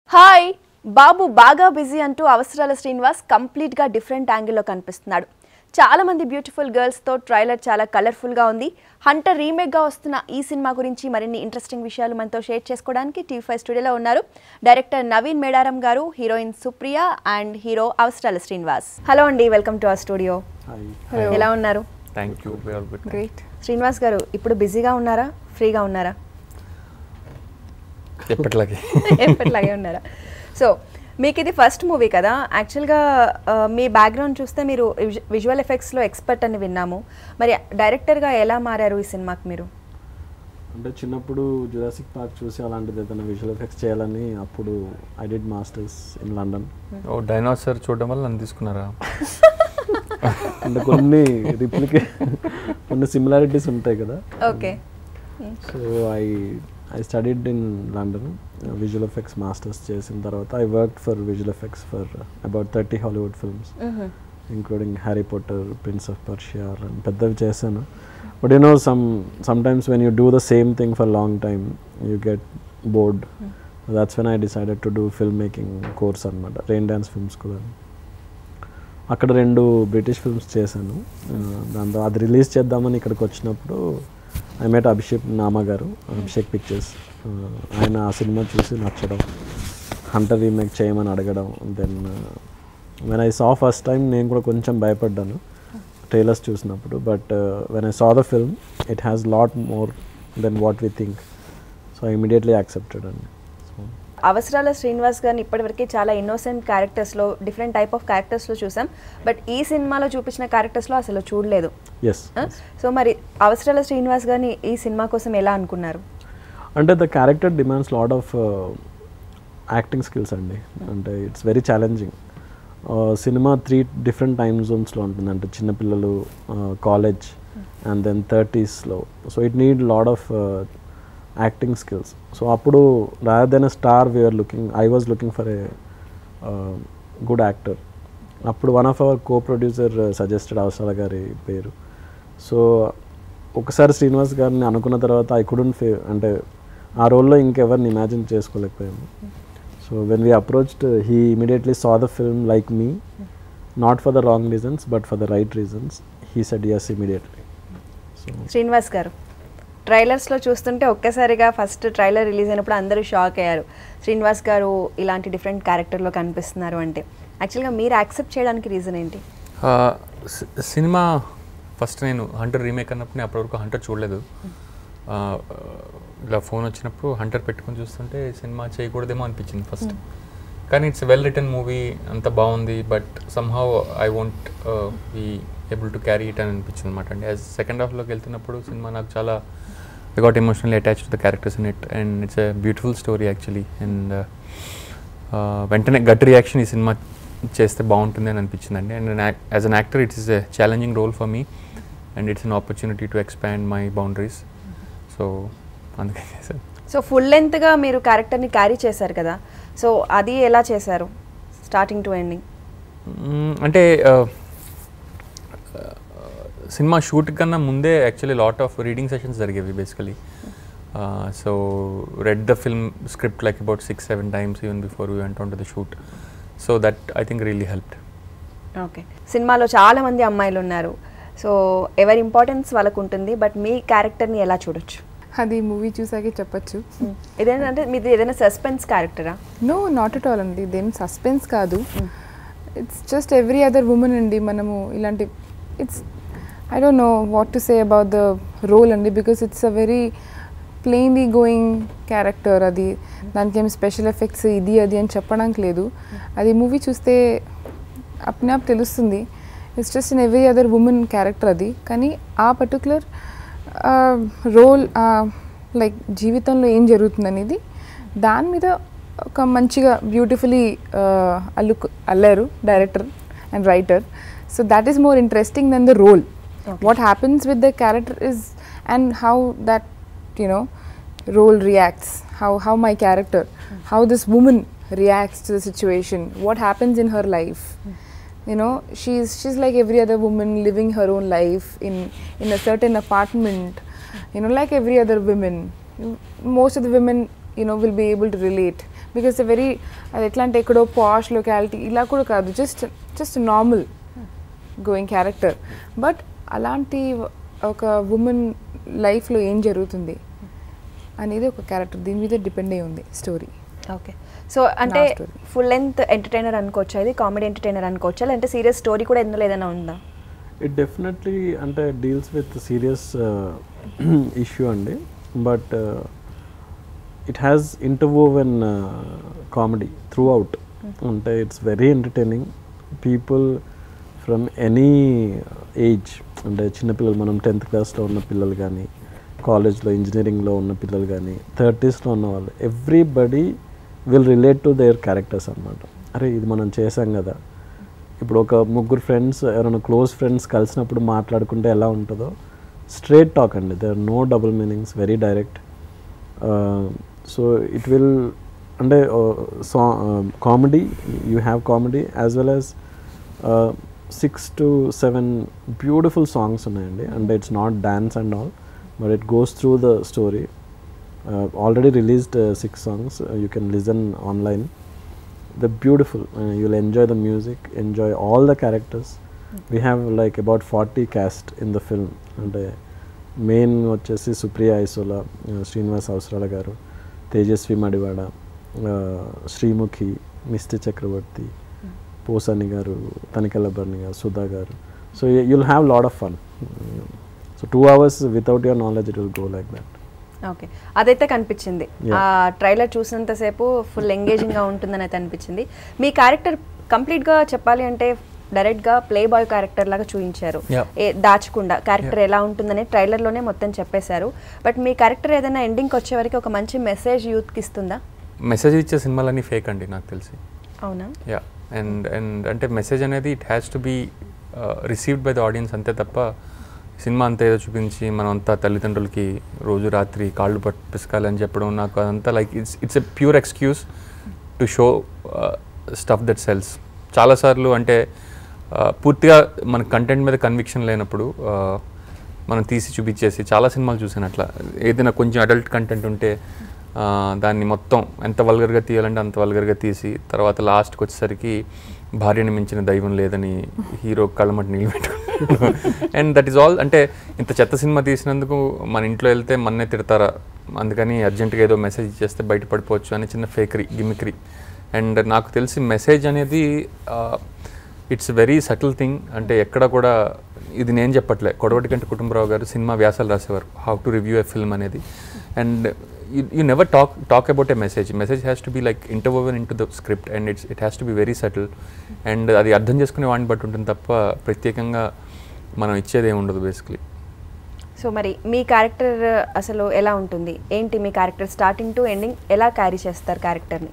Hi బాబు బాగా busy అంటూ అవసరాల శ్రీనివాస్ కంప్లీట్గా డిఫరెంట్ యాంగిల్లో కనిపిస్తున్నాడు చాలా మంది బ్యూటిఫుల్ గర్ల్స్తో ట్రైలర్ చాలా కలర్ఫుల్గా ఉంది హంటర్ రీమేక్గా వస్తున్న ఈ సినిమా గురించి మరిన్ని ఇంట్రెస్టింగ్ విషయాలు మనతో షేర్ చేసుకోవడానికి టీవీ ఫైవ్ స్టూడియోలో ఉన్నారు డైరెక్టర్ నవీన్ మేడారం గారు heroine Supriya and hero Avasarala Srinivas hello అండి వెల్కమ్ టు అవర్ స్టూడియో ఎలా ఉన్నారు thank you all good great Srinivas garu ఇప్పుడు బిజీగా ఉన్నారా ఫ్రీగా ఉన్నారా ఎప్పటిలాగే ఎప్పటిలాగే ఉన్నారా సో మీకు ఇది ఫస్ట్ మూవీ కదా యాక్చువల్గా ఆ, మీ బ్యాక్గ్రౌండ్ చూస్తే మీరు విజువల్ ఎఫెక్ట్స్లో ఎక్స్పర్ట్ అని విన్నాము మరి డైరెక్టర్గా ఎలా మారారు ఈ సినిమాకి మీరు అంటే చిన్నప్పుడు జురాసిక్ పార్క్ చూసి అలాంటిది ఏదైనా విజువల్ ఎఫెక్ట్స్ చేయాలని అప్పుడు I did masters in London ఓ డైనోసర్ చూడడం వల్ల నన్ను తీసుకున్నారా అంటే కొన్ని రిప్లికే కొన్ని సిమిలారిటీస్ ఉంటాయి కదా okay so I I studied in London visual effects masters చేసిన తర్వాత I work for visual effects for about thirty Hollywood films including Harry Potter Prince of Persia అని పెద్దవి చేశాను but you know some some times when you do the same thing for long time you get bored that's when I decided to do film making course అనమాట rain dance film school అని అక్కడ రెండు British films చేశాను ఆ, దాంతో అది release చేద్దామని ఇక్కడికి వచ్చినప్పుడు ఐ మేట్ అభిషేక్ నామా గారు అభిషేక్ పిక్చర్స్ ఆయన ఆ సినిమా చూసి నచ్చడం హంటర్ రీమేక్ చేయమని అడగడం then when I saw first time నేను కూడా కొంచెం భయపడ్డాను ట్రైలర్స్ చూసినప్పుడు but when I saw the film it has lot more than what we think so I immediately accepted అండి సో అవసరాల శ్రీనివాస్ గారిని ఇప్పటివరకు చాలా ఇన్నోసెంట్ క్యారెక్టర్స్లో డిఫరెంట్ టైప్ ఆఫ్ క్యారెక్టర్స్లో చూసాం బట్ ఈ సినిమాలో చూపించిన క్యారెక్టర్స్లో అసలు చూడలేదు ఎస్ సో మరి అవసరాల శ్రీనివాస్ గారిని ఈ సినిమా కోసం ఎలా అనుకున్నారు అంటే the character demands lot of acting skills అండి అంటే ఇట్స్ వెరీ ఛాలెంజింగ్ సినిమా త్రీ డిఫరెంట్ టైమ్ జోన్స్లో ఉంటుంది అంటే చిన్నపిల్లలు కాలేజ్ అండ్ దెన్ థర్టీస్లో so it need lot of acting skills so అప్పుడు rather than a star we are looking I was looking for a good actor అప్పుడు one of our co producer suggested Avasarala గారి పేరు so ఒకసారి శ్రీనివాస్ గారిని అనుకున్న తర్వాత I couldn't ఫే అంటే ఆ రోల్లో ఇంకెవరిని ఇమాజిన్ చేసుకోలేకపోయాము so when we approached he immediately saw the film like me not for the wrong reasons but for the right reasons he said yes immediately so Srinivas garu ట్రైలర్స్లో చూస్తుంటే ఒక్కసారిగా ఫస్ట్ ట్రైలర్ రిలీజ్ అయినప్పుడు అందరూ షాక్ అయ్యారు శ్రీనివాస్ గారు ఇలాంటి different క్యారెక్టర్లో కనిపిస్తున్నారు అంటే యాక్చువల్గా మీరు యాక్సెప్ట్ చేయడానికి రీజన్ ఏంటి ఆ, సి- సినిమా ఫస్ట్ నేను హంటర్ రీమేక్ అన్నప్పుడు నేను అప్పటివరకు హంటర్ చూడలేదు ఆ, ఇలా ఫోన్ వచ్చినప్పుడు హంటర్ పెట్టుకొని చూస్తుంటే సినిమా చేయకూడదేమో అనిపించింది ఫస్ట్ కానీ ఇట్స్ వెల్ రిటర్న్ మూవీ అంత బాగుంది but somehow I won't be able to carry it అని అనిపించింది అనమాట అండి యాజ్ సెకండ్ హాఫ్లోకి వెళ్తున్నప్పుడు సినిమా నాకు చాలా I got emotionally attach to the characters in it and it's a beautiful story actually and వెంటనే గట్ రియాక్షన్ ఈ సినిమా చేస్తే బాగుంటుంది అని అనిపించిందండి and as an actor it's a challenging role for me and it's an opportunity to expand my boundaries so అందుకే చేశాను so full లెంత్గా మీరు క్యారెక్టర్ని క్యారీ చేశారు కదా సో అది ఎలా చేశారు స్టార్టింగ్ టు ఎండింగ్ మ్మ్, అంటే ఆ, ఆ, సినిమా షూట్ కన్నా ముందే actually lot of reading sessions జరిగేవి basically so read the film script like about six seven times even before you went on to the shoot so that I think really helped okay సినిమాలో చాలా మంది అమ్మాయిలు ఉన్నారు so ఎవరి importance వాళ్ళకు ఉంటుంది but మీ క్యారెక్టర్ని ఎలా చూడొచ్చు అది మూవీ చూసాకే చెప్పచ్చు ఇదేంటంటే మీది ఏదైనా సస్పెన్స్ క్యారెక్టరా నో నాట్ అట్ ఆల్ అండి ఇదేం సస్పెన్స్ కాదు it's just every other women అండి మనము ఇలాంటి it's I don't know what to say about the role అండి because it's a very plainly going character అది దానికి ఏమి స్పెషల్ ఎఫెక్ట్స్ ఇది అది అని చెప్పడానికి లేదు అది మూవీ చూస్తే అప్నే అప్ తెలుస్తుంది it's just in every other women character అది కానీ ఆ పర్టికులర్ రోల్ లైక్ జీవితంలో ఏం జరుగుతుంది అనేది దాని మీద ఒక మంచిగా బ్యూటిఫుల్లీ అల్లు అల్లారు director and writer so that is more interesting than the role what happens with the character is and how that you know role reacts how how my character how this woman reacts to the situation what happens in her life you know she's she's like every other woman living her own life in in a certain apartment you know like every other women most of the women you know will be able to relate because very అది ఎట్లా అంటే ఎక్కడో posh locality ఇలా కూడా కాదు just just normal going character but అలాంటి ఒక women లైఫ్లో ఏం జరుగుతుంది అనేది ఒక క్యారెక్టర్ దీని మీద డిపెండ్ అయి ఉంది స్టోరీ ఓకే సో అంటే story. ఫుల్ లెంత్ ఎంటర్టైనర్ అనుకోవచ్చా ఇది కామెడీ ఎంటర్టైనర్ అనుకోవచ్చా లేదంటే సీరియస్ స్టోరీ కూడా ఇందులో ఏదైనా ఉందా ఇట్ డెఫినెట్లీ అంటే డీల్స్ విత్ సీరియస్ ఇష్యూ అండి but it has interwoven comedy throughout అంటే it's very entertaining people from any age అంటే చిన్నపిల్లలు మనం టెన్త్ క్లాస్లో ఉన్న పిల్లలు కానీ కాలేజ్లో ఇంజనీరింగ్లో ఉన్న పిల్లలు కానీ థర్టీస్లో ఉన్న వాళ్ళు everybody will relate to their characters అనమాట అరే ఇది మనం చేసాం కదా ఇప్పుడు ఒక ముగ్గురు ఫ్రెండ్స్ ఎవరైనా క్లోజ్ ఫ్రెండ్స్ కలిసినప్పుడు మాట్లాడుకుంటే ఎలా ఉంటుందో స్ట్రేట్ టాక్ అండి they are no double meanings very direct so it will అంటే so comedy you have comedy as well as six to seven beautiful songs ఉన్నాయండి అంటే it's not dance and all but it goes through the story already released six songs you can listen online the beautiful uh, you'll enjoy the music enjoy all the characters we have like about 40 cast in the film అంటే main వచ్చేసి సుప్రియ ఐసోలా Srinivas Avasarala garu Tejaswi Madivada uh, Sreemukhi Mishti Chakraborty Posani garu Tanikella Bharani garu Sudha garu so you'll have lot of fun so two hours without your knowledge it will go like that okay అదైతే కనిపించింది Yeah. ఆ trailer చూసినంతసేపు full ఎంగేజింగ్గా ఉంటుందని అయితే అనిపించింది మీ character కంప్లీట్గా చెప్పాలి అంటే డైరెక్ట్గా ప్లే బాయ్ క్యారెక్టర్ లాగా చూపించారు Yeah. ఏ దాచకుండా క్యారెక్టర్ ఎలా ఉంటుందని ట్రైలర్లోనే మొత్తం చెప్పేశారు బట్ మీ క్యారెక్టర్ ఏదైనా ఎండింగ్కి వచ్చే వరకు ఒక మంచి మెసేజ్ యూత్కి ఇస్తుందా మెసేజ్ ఇచ్చే సినిమాలన్నీ ఫేక్ అండి నాకు తెలిసి అవునా యా అండ్ అండ్ అంటే మెసేజ్ అనేది it has to be received by the audience అంతే తప్ప సినిమా అంతా ఏదో చూపించి మనం అంతా తల్లిదండ్రులకి రోజు రాత్రి కాళ్ళు పట్టు పిసకాలని చెప్పడం నాకు అదంతా like it's it's a pure excuse to show stuff that sells చాలాసార్లు అంటే uh, పూర్తిగా మన కంటెంట్ మీద కన్విక్షన్ లేనప్పుడు uh, మనం తీసి చూపించేసి చాలా సినిమాలు చూసాను అట్లా ఏదైనా కొంచెం అడల్ట్ కంటెంట్ ఉంటే ఆ, దాన్ని మొత్తం ఎంత వల్గర్గా తీయాలంటే అంత వల్గర్గా తీసి తర్వాత లాస్ట్కి వచ్చేసరికి భార్యని మించిన దైవం లేదని హీరో కళ్ళమటి నీళ్ళు పెట్టుకుంటాడు అండ్ దట్ ఈస్ ఆల్ అంటే ఇంత చెత్త సినిమా తీసినందుకు మన ఇంట్లో వెళ్తే మన్నే తిడతారా అందుకని అర్జెంటుగా ఏదో మెసేజ్ ఇచ్చేస్తే బయట పడిపోవచ్చు అని చిన్న ఫేకరీ గిమిక్రీ అండ్ నాకు తెలిసి మెసేజ్ అనేది ఇట్స్ వెరీ సటిల్ థింగ్ అంటే ఎక్కడ కూడా ఇది నేను చెప్పట్లే కొడవటి కంటే కుటుంబరావు గారు సినిమా వ్యాసాలు రాసేవారు how to review a film అనేది and you never talk talk about a message message has to be like interwoven into the script and it's it has to be very subtle and అది అర్థం చేసుకునే వాడిని బట్టి ఉంటుంది తప్ప ప్రత్యేకంగా మనం ఇచ్చేది ఏమి ఉండదు బేసిక్లీ సో మరి మీ క్యారెక్టర్ అసలు ఎలా ఉంటుంది ఏంటి మీ క్యారెక్టర్ స్టార్టింగ్ టు ఎండింగ్ ఎలా క్యారీ చేస్తారు క్యారెక్టర్ని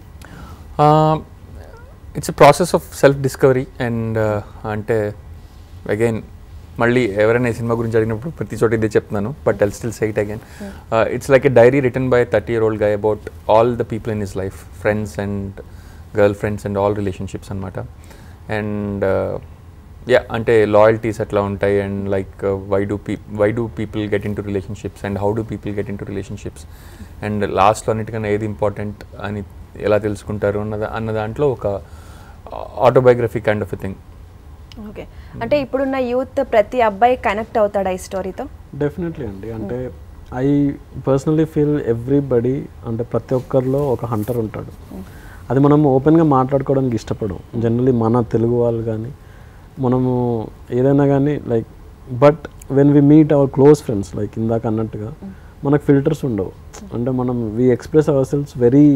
it's a process of self discovery and అంటే అగైన్ మళ్ళీ ఎవరైనా ఈ సినిమా గురించి అడిగినప్పుడు ప్రతి చోట ఇదే చెప్తున్నాను but I'll still say it again it's like a diary written by thirty year old guy about all the people in his life friends and girl friends and all relationships అనమాట అండ్ యా అంటే loyalties ఎట్లా ఉంటాయి and like why do పీ why do people get into relationships and how do people get into relationships and లాస్ట్లో అన్నిటికన్నా ఏది important అని ఎలా తెలుసుకుంటారు అన్న అన్న దాంట్లో ఒక autobiography kind of a thing okay అంటే ఇప్పుడున్న యూత్ ప్రతి అబ్బాయి కనెక్ట్ అవుతాడా ఈ స్టోరీతో డెఫినెట్లీ అండి అంటే ఐ పర్సనలీ ఫీల్ ఎవ్రీబడి అంటే ప్రతి ఒక్కరిలో ఒక హంటర్ ఉంటాడు అది మనం ఓపెన్గా మాట్లాడుకోవడానికి ఇష్టపడం జనరలీ మన తెలుగు వాళ్ళు కానీ మనము ఏదైనా కానీ like but when we meet our close friends like ఇందాక అన్నట్టుగా మనకు ఫిల్టర్స్ ఉండవు అంటే మనం we express ourselves very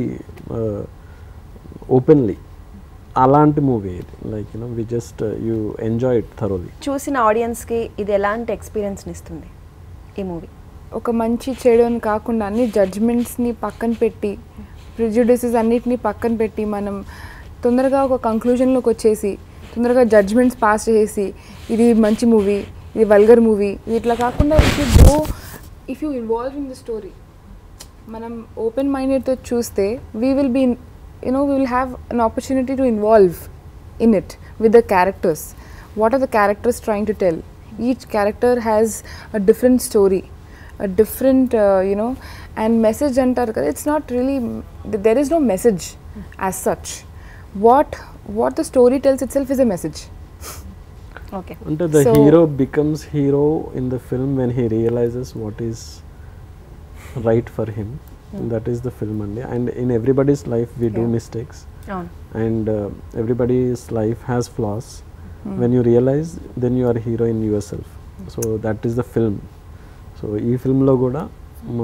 openly అలాంటి మూవీ ఇది like you know we just you enjoy it thoroughly చూసిన ఆడియన్స్కి ఇది ఎలాంటి ఎక్స్పీరియన్స్ని ఇస్తుంది ఈ మూవీ ఒక మంచి చెడు అని కాకుండా అన్ని జడ్జ్మెంట్స్ని పక్కన పెట్టి ప్రిజుడిసెస్ అన్నిటిని పక్కన పెట్టి మనం తొందరగా ఒక కంక్లూజన్లోకి వచ్చేసి తొందరగా జడ్జ్మెంట్స్ పాస్ చేసి ఇది మంచి మూవీ ఇది వల్గర్ మూవీ ఇది ఇట్లా కాకుండా if you go if you involve in the story మనం ఓపెన్ మైండెడ్తో చూస్తే we will be you know we will have an opportunity to involve in it with the characters. What are the characters trying to tell? Each character has a different story, a different, uh, you know, and message అంటారు కదా it's not really there is no message as such what what the story tells itself is a message okay అంటే the So- hero becomes hero in the film when he realises what is right for him that is the film అండి and in everybody's life we do Yeah. Mistakes అవును and uh, everybody's life has flaws when you realize then you are a hero in yourself so that is the film so ఈ ఫిల్మ్లో కూడా మా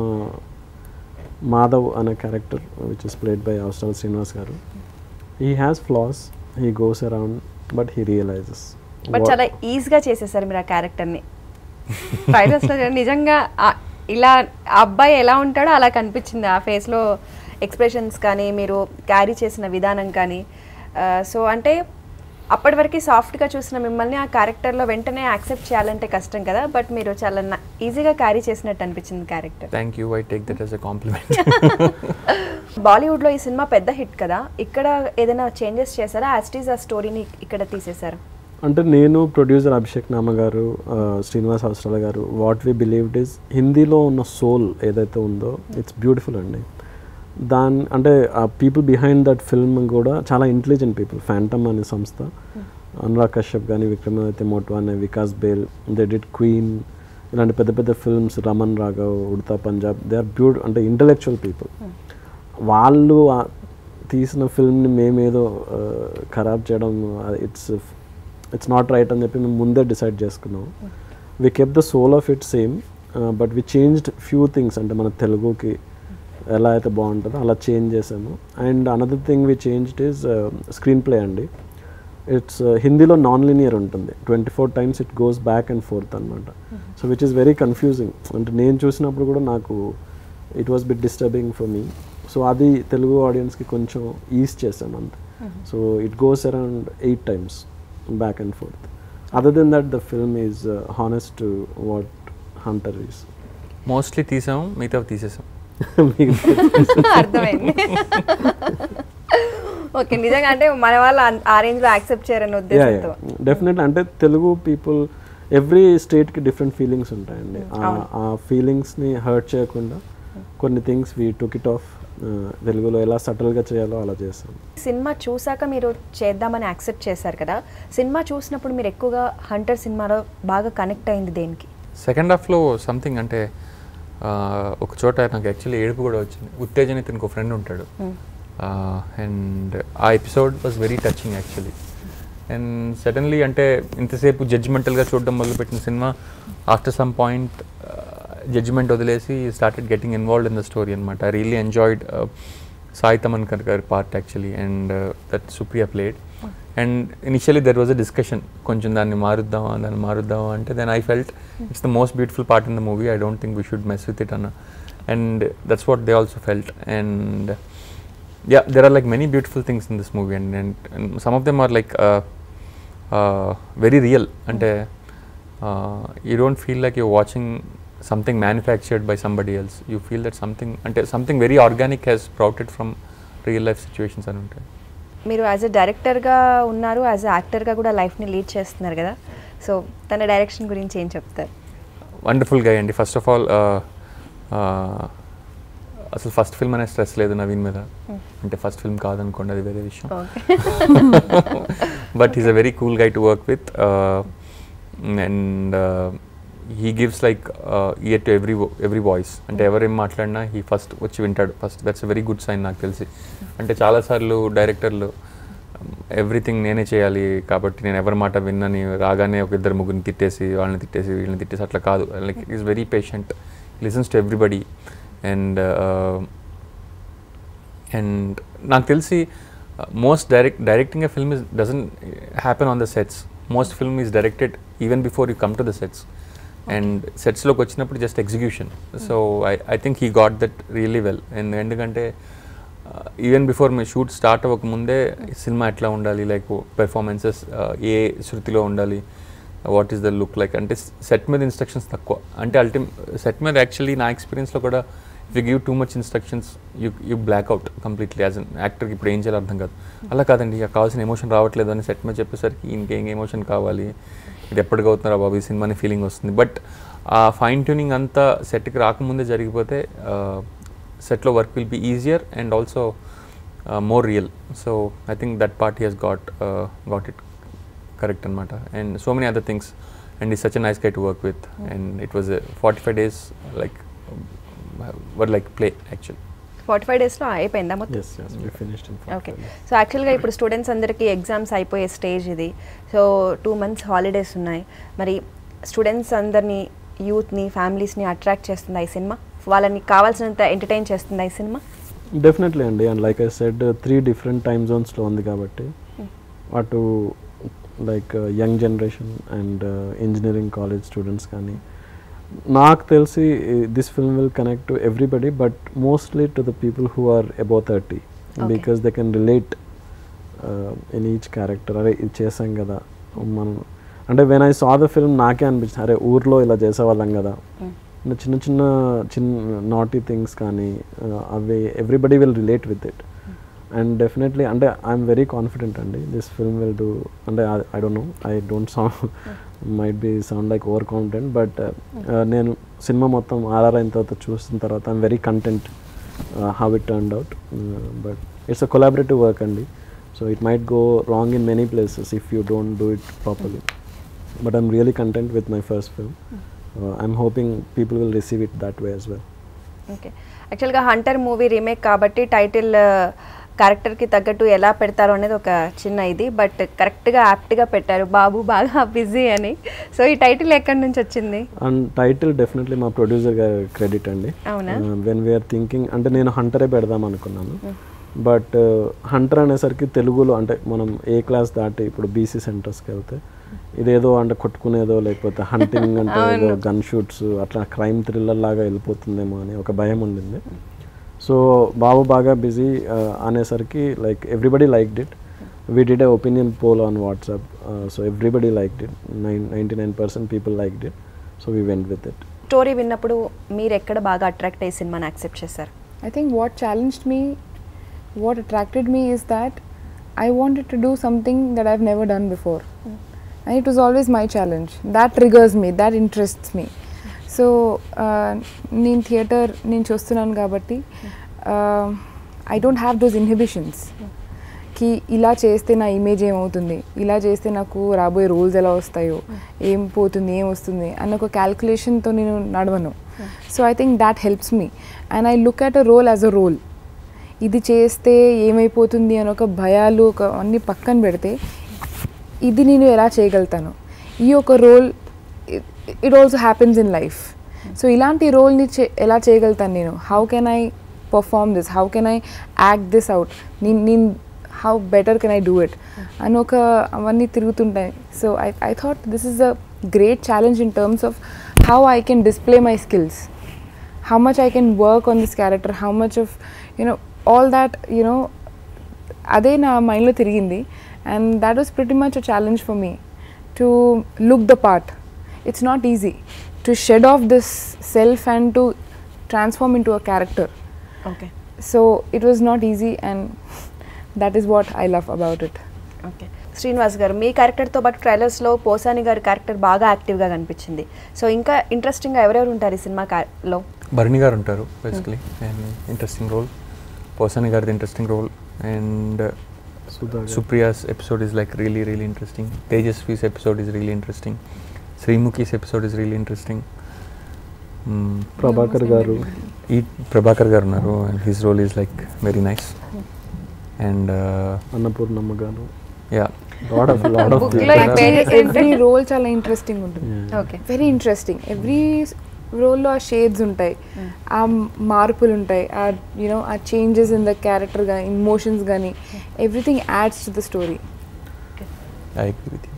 మాధవ్ అనే character which is played by Avasarala Srinivas garu he has flaws he goes around but he realises but చాలా ఈజీగా చేసేసారు మీరు ఆ క్యారెక్టర్ని ట్రైలర్స్లో నిజంగా ఆ- ఇలా ఆ అబ్బాయి ఎలా ఉంటాడో అలా కనిపించింది ఆ ఫేస్లో ఎక్స్ప్రెషన్స్ కానీ మీరు క్యారీ చేసిన విధానం కానీ సో అంటే అప్పటి వరకు సాఫ్ట్గా చూసిన మిమ్మల్ని ఆ క్యారెక్టర్లో వెంటనే యాక్సెప్ట్ చేయాలంటే కష్టం కదా బట్ మీరు చాలా ఈజీగా క్యారీ చేసినట్టు అనిపించింది character thank you I take that as a compliment బాలీవుడ్లో ఈ సినిమా పెద్ద హిట్ కదా ఇక్కడ ఏదైనా చేంజెస్ చేశారా యాస్టీస్ ఆ స్టోరీని ఇక్కడ తీసేశారు అంటే నేను ప్రొడ్యూసర్ అభిషేక్ నామ గారు ఆ, శ్రీనివాస్ అవసరాల గారు వాట్ వి బిలీవ్డ్ ఇస్ హిందీలో ఉన్న సోల్ ఏదైతే ఉందో ఇట్స్ బ్యూటిఫుల్ అండి దాని అంటే ఆ పీపుల్ బిహైండ్ దట్ ఫిల్మ్ కూడా చాలా ఇంటెలిజెంట్ పీపుల్ ఫ్యాంటమ్ అనే సంస్థ అనురాగ్ కశ్యప్ కానీ Vikramaditya Motwane Vikas Bahl they did Queen ఇలాంటి పెద్ద పెద్ద ఫిల్మ్స్ రమన్ రాఘవ్ ఉడతా పంజాబ్ దే ఆర్ బ్యూట్ అంటే ఇంటలెక్చువల్ పీపుల్ వాళ్ళు ఆ తీసిన ఫిల్మ్ని మేమేదో ఆ, ఖరాబ్ చేయడం ఇట్స్ ఇట్స్ నాట్ రైట్ అని చెప్పి మేము ముందే డిసైడ్ చేసుకున్నాం we kept the soul of it same but we changed few things అంటే మన తెలుగుకి ఎలా అయితే బాగుంటుందో అలా చేంజ్ చేసాము and another thing we changed is screenplay అండి ఇట్స్ హిందీలో నాన్ లీనియర్ ఉంటుంది twenty four times it goes back and forth అనమాట so which is very confusing అంటే నేను చూసినప్పుడు కూడా నాకు it was bit disturbing for me so అది తెలుగు ఆడియన్స్కి కొంచెం ఈజ్ చేసాం అంతే so it goes around eight times back and forth other than that the film is honest to what Hunter is mostly తీసాం మిగతా తీసేసాం అర్థమైంది ఓకే నిజంగా అంటే మన వాళ్ళు అన్- ఆ రేంజ్ లో యాక్సెప్ట్ చేయరని ఉద్దేశంతో డెఫినెట్లీ అంటే తెలుగు పీపుల్ ఎవ్రీ స్టేట్కి డిఫరెంట్ ఫీలింగ్స్ ఉంటాయండి ఆ- ఆ ఫీలింగ్స్ని హర్ట్ చేయకుండా కొన్ని things we took it off తెలుగులో ఎలా సటిల్గా చేయాలో అలా చేస్తాం సినిమా చూసాక మీరు చేద్దామని యాక్సెప్ట్ చేశారు కదా సినిమా చూసినప్పుడు మీరు ఎక్కువగా హంటర్ సినిమాలో బాగా కనెక్ట్ అయింది దేనికి సెకండ్ హాఫ్లో సంథింగ్ అంటే ఆ, ఒక చోట నాకు యాక్చువల్లీ ఏడుపు కూడా వచ్చింది ఉత్తేజన్ ఇతనికి ఒక ఫ్రెండ్ ఉంటాడు అండ్ ఆ episode was very touching actually and suddenly అంటే ఇంతసేపు జడ్జిమెంటల్గా చూడడం మొదలుపెట్టిన cinema after some point judgement వదిలేసి started getting involved in the story అనమాట I really enjoyed Sai Tamhankar గారి part actually and that Supriya played and initially there was a discussion కొంచెం దాన్ని మారుద్దామా దాన్ని మారుద్దామా అంటే then I felt it's the most beautiful part in the movie I don't think we should mess with it అన్న and that's what they also felt and yeah there are like many beautiful things in this movie and, and, and some of them are like uh, uh, very real and uh, uh, you don't feel like you're watching something manufactured by somebody else you feel that something and something very organic has sprouted from real life situations అని ఉంటాయి మీరు as a డైరెక్టర్గా ఉన్నారు as a యాక్టర్గా కూడా లైఫ్ని lead చేస్తున్నారు కదా సో తన డైరెక్షన్ గురించి ఏం చెప్తారు వండర్ఫుల్ గా అండి ఫస్ట్ ఆఫ్ ఆల్ అసలు ఫస్ట్ ఫిల్మ్ అనే స్ట్రెస్ లేదు నవీన్ మీద అంటే ఫస్ట్ ఫిల్మ్ కాదనుకోండి అది వేరే విషయం okay but he's a very cool guy to work with uh, and uh, he gives like uh, ear to every vo- every voice అంటే ఎవరేం మాట్లాడినా హీ ఫస్ట్ వచ్చి వింటాడు first that's very good sign నాకు తెలిసి అంటే చాలాసార్లు డైరెక్టర్లు ఎవ్రీథింగ్ నేనే చేయాలి కాబట్టి నేను ఎవరి మాట విన్నని రాగానే ఒక ఇద్దరు ముగ్గురిని తిట్టేసి వాళ్ళని తిట్టేసి వీళ్ళని తిట్టేసి అట్లా కాదు like is very patient listens to everybody and and నాకు తెలిసి most direct directing a film is doesn't happen on the sets most film is directed even before you come to the sets and సెట్స్లోకి వచ్చినప్పుడు just execution so I I think he got that really well and ఎందుకంటే even before మీ shoot start అవ్వకముందే cinema ఎట్లా ఉండాలి like performances ఏ శృతిలో ఉండాలి what is the look like అంటే సెట్ మీద ఇన్స్ట్రక్షన్స్ తక్కువ అంటే అల్టిమ్ సెట్ మీద యాక్చువల్లీ నా ఎక్స్పీరియన్స్లో కూడా if you give too much instructions you you black out completely as an యాక్టర్కి ఇప్పుడు ఏం చేయాలో అర్థం కాదు అలా కాదండి ఇక కావాల్సిన ఎమోషన్ రావట్లేదు అని సెట్ మీద చెప్పేసరికి ఇంకేం ఎమోషన్ కావాలి ఇది ఎప్పటికి అవుతున్నారా బాబు ఈ సినిమాని ఫీలింగ్ వస్తుంది బట్ ఆ ఫైన్ ట్యూనింగ్ అంతా సెట్కి రాకముందే జరిగిపోతే సెట్లో work will be easier and also more real so I think that part he he's got got it correct అనమాట and so many other things and ఈ such nice guy to work with and it was forty five days like వర్ like play actual forty five డేస్లో అయిపోయిందా మొత్తం yes yes we finished in okay so యాక్చువల్గా ఇప్పుడు students అందరికీ exams అయిపోయే stage ఇది సో టూ మంత్స్ హాలిడేస్ ఉన్నాయి మరి స్టూడెంట్స్ అందరినీ యూత్ని ఫ్యామిలీస్ని అట్రాక్ట్ చేస్తుందా ఈ సినిమా వాళ్ళని కావాల్సినంత ఎంటర్టైన్ చేస్తుందా ఈ సినిమా డెఫినెట్లీ అండి and like I said three different time జోన్స్లో ఉంది కాబట్టి అటు like young generation and engineering college students కానీ నాకు తెలిసి this film will connect to everybody but mostly to the people who are above thirty Okay. Because they can relate in each character అరే ఇది చేసాం కదా మనం అంటే when I saw the film నాకే అనిపించింది అరే ఊర్లో ఇలా చేసేవాళ్ళం కదా అంటే చిన్న చిన్న చిన్న నాటీ థింగ్స్ కానీ uh, అవి everybody will relate with it and definitely అంటే ఐఎమ్ వెరీ కాన్ఫిడెంట్ అండి దిస్ ఫిల్మ్ విల్ డూ అంటే I don't know I don't sound might be sound like over confident but నేను సినిమా మొత్తం RR అయిన తర్వాత చూసిన తర్వాత I'm very content how it turned out but it's a collaborative work అండి so it might go wrong in many places if you don't do it properly but I'm really content with my first film. Uh, I'm hoping people will receive it that way as well. Okay యాక్చువల్గా Hunter movie remake కాబట్టి title క్యారెక్టర్కి తగ్గట్టు ఎలా పెడతారో అనేది ఒక చిన్న ఇది బట్ కరెక్ట్గా యాప్ట్గా పెట్టారు బాబు బాగా బిజీ అని సో ఈ టైటిల్ ఎక్కడి నుంచి వచ్చింది అండ్ టైటిల్ డెఫినెట్లీ మా ప్రొడ్యూసర్ గారి క్రెడిట్ అండి అవునా? వెన్ వీఆర్ థింకింగ్ అంటే నేను హంటరే పెడదాం అనుకున్నాను బట్ హంటర్ అనేసరికి తెలుగులో అంటే మనం ఏ క్లాస్ దాటి ఇప్పుడు బీసీ సెంటర్స్కి వెళ్తే ఇదేదో అంటే కొట్టుకునేదో లేకపోతే హంటింగ్ అంటే ఏదో గన్ షూట్స్ అట్లా క్రైమ్ థ్రిల్లర్ లాగా వెళ్ళిపోతుందేమో అని ఒక భయం ఉండింది సో బాబు బాగా బిజీ అనేసరికి like everybody liked it we did a opinion poll on WhatsApp so everybody liked it nine ninety nine percent people liked it so we went with it story విన్నప్పుడు మీరు ఎక్కడ బాగా అట్రాక్ట్ అయ్యి సినిమాని accept చేశారు I think what challenged me, what attracted me is that I wanted to do something that I've never done before. And it was always my challenge. That triggers me, that interests me. So నేను theatre నేను చూస్తున్నాను కాబట్టి I don't have those inhibitions కి ఇలా చేస్తే నా image ఏమవుతుంది ఇలా చేస్తే నాకు రాబోయే రోల్స్ ఎలా వస్తాయో ఏం పోతుంది ఏం వస్తుంది అన్న ఒక క్యాల్కులేషన్తో నేను నడవను so I think that helps me and I look at a role as a role ఇది చేస్తే ఏమైపోతుంది అని ఒక భయాలు ఒక అన్ని పక్కన పెడితే ఇది నేను ఎలా చేయగలుగుతాను ఈ ఒక role it also happens in life so ఇలాంటి రోల్ని చే ఎలా చేయగలుగుతాను నేను how can I perform this how can I act this out నేను నేను how better can I do it అని ఒక అవన్నీ తిరుగుతుంటాయి so I I thought this is a great challenge in terms of how I can display my skills how much I can work on this character, how much of, you know, all that, you know, అదే నా మైండ్లో తిరిగింది and that was pretty much a challenge for me to look the part it's not easy to shed off this self and to transform into a character okay so it was not easy and that is what I love about it okay Srinivas గారు మీ క్యారెక్టర్తో పాటు ట్రైలర్స్లో పోసాని గారి character బాగా యాక్టివ్గా కనిపించింది so ఇంకా ఇంట్రెస్టింగ్గా ఎవరెవరు ఉంటారు ఈ సినిమా కా- లో భరణి గారు ఉంటారు basically and interesting role Posani గారిది ఇంట్రెస్టింగ్ రోల్ అండ్ సుధా గారు. Supriya's episode is like really really interesting Tejaswi's episode is really interesting Sreemukhi's episode is really interesting Prabhakar గారు ఈ ప్రభాకర్ గారు ఉన్నారు and his role is like very nice and Annapurnamma గారు yeah lot of lot of Book లో various every role చాలా ఇంట్రెస్టింగ్ ఉంటుంది okay very interesting every రోల్లో ఆ షేడ్స్ ఉంటాయి ఆ మార్పులు ఉంటాయి ఆ యూనో ఆ చేంజెస్ ఇన్ ద క్యారెక్టర్ కానీ ఇమోషన్స్ కానీ everything adds to the story I agree with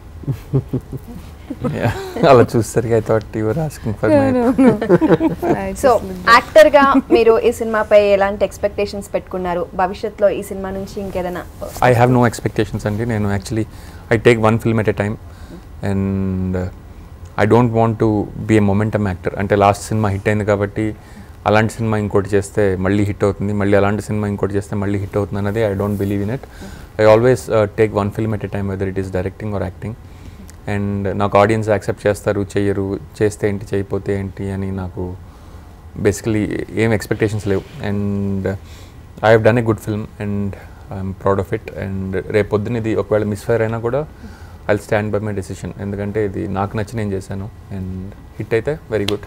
అలా చూస్తారు I thought your asking for my so యాక్టర్గా మీరు ఈ సినిమాపై ఎలాంటి ఎక్స్పెక్టేషన్స్ పెట్టుకున్నారు భవిష్యత్తులో ఈ సినిమా నుంచి ఇంకేదైనా ఐ హ్యావ్ నో ఎక్స్పెక్టేషన్స్ అండి నేను actually I take one film at a time and I don't want to be a momentum actor అంటే లాస్ట్ సినిమా హిట్ అయింది కాబట్టి అలాంటి సినిమా ఇంకోటి చేస్తే మళ్ళీ హిట్ అవుతుంది మళ్ళీ అలాంటి సినిమా ఇంకోటి చేస్తే మళ్ళీ హిట్ అవుతుంది అన్నది I don't believe in it I always take one film at a time whether it is directing or acting and నాకు ఆడియన్స్ యాక్సెప్ట్ చేస్తారు చెయ్యరు చేస్తే ఏంటి చేయకపోతే ఏంటి అని నాకు బేసికలీ ఏం ఎక్స్పెక్టేషన్స్ లేవు and I have done a good film and I'm proud of it and రేపు పొద్దున ఇది ఒకవేళ మిస్ఫైర్ అయినా కూడా I stand by my decision ఎందుకంటే ఇది నాకు నచ్చి నేను చేశాను అండ్ హిట్ అయితే వెరీ గుడ్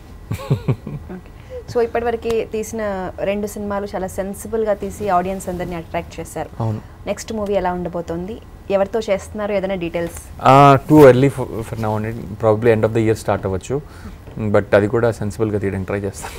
సో ఇప్పటివరకు తీసిన రెండు సినిమాలు చాలా సెన్సిబుల్గా తీసి ఆడియన్స్ అందరిని అట్రాక్ట్ చేశారు అవును నెక్స్ట్ మూవీ ఎలా ఉండబోతోంది ఎవరితో చేస్తున్నారు ఏదైనా details too early for now అండి probably end of the year start అవ్వచ్చు బట్ అది కూడా సెన్సిబుల్గా తీయడానికి ట్రై చేస్తాను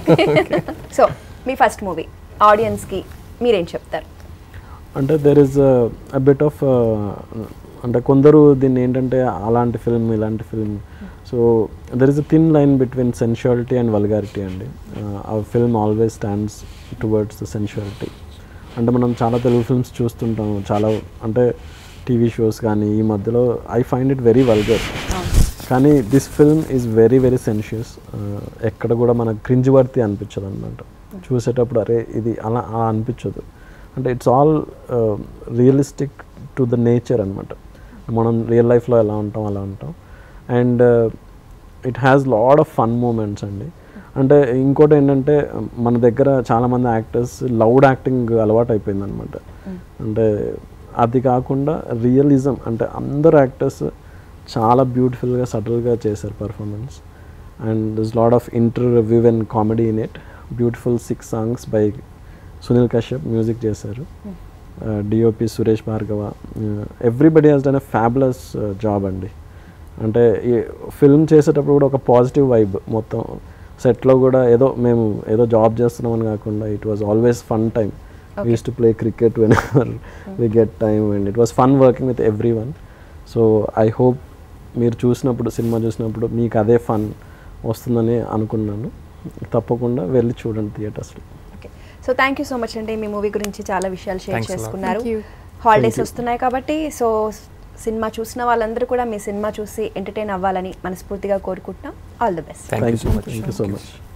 సో మీ ఫస్ట్ మూవీ ఆడియన్స్కి మీరేం చెప్తారు అంటే there is a bit of అంటే కొందరు దీన్ని ఏంటంటే అలాంటి ఫిల్మ్ ఇలాంటి film so there is a thin line between sensuality and vulgarity అండి ఆ film always stands towards the sensuality అంటే మనం చాలా తెలుగు ఫిల్మ్స్ చూస్తుంటాం చాలా అంటే టీవీ షోస్ కానీ ఈ మధ్యలో I find it very vulgar కానీ this film is very very sensuous ఎక్కడ కూడా మనకు క్రింజ్ వర్తి అనిపించదు అనమాట చూసేటప్పుడు అరే ఇది అలా అలా అనిపించదు అంటే it's all realistic to the nature అనమాట మనం రియల్ లైఫ్లో ఎలా ఉంటాం అలా ఉంటాం and it has lot of fun moments అండి అంటే ఇంకోటి ఏంటంటే మన దగ్గర చాలామంది యాక్టర్స్ లౌడ్ యాక్టింగ్ అలవాటు అయిపోయింది అనమాట అంటే అది కాకుండా రియలిజం అంటే అందరు యాక్టర్స్ చాలా బ్యూటిఫుల్గా సటిల్గా చేశారు performance and this lot of interview and comedy in it beautiful six songs by Sunil Kashyap music చేశారు DOP Suresh Bhargava everybody has done a fabulous job అండి అంటే ఈ ఫిల్మ్ చేసేటప్పుడు కూడా ఒక పాజిటివ్ వైబ్ మొత్తం సెట్లో కూడా ఏదో మేము ఏదో జాబ్ చేస్తున్నామని కాకుండా it was always fun time used to play cricket whenever we get time and it was fun working with every one so I hope మీరు చూసినప్పుడు సినిమా చూసినప్పుడు మీకు అదే ఫన్ వస్తుందని అనుకున్నాను తప్పకుండా వెళ్ళి చూడండి థియేటర్స్లో okay so thank you so much అండి మీ మూవీ గురించి చాలా విషయాలు షేర్ Thanks a lot. చేసుకున్నారు Thank you. Holidays Thank you. వస్తున్నాయి కాబట్టి సో సినిమా చూసిన వాళ్ళందరూ కూడా మీ సినిమా చూసి ఎంటర్టైన్ అవ్వాలని మనస్ఫూర్తిగా కోరుకుంటున్నాం all the best thank you so much thank you so much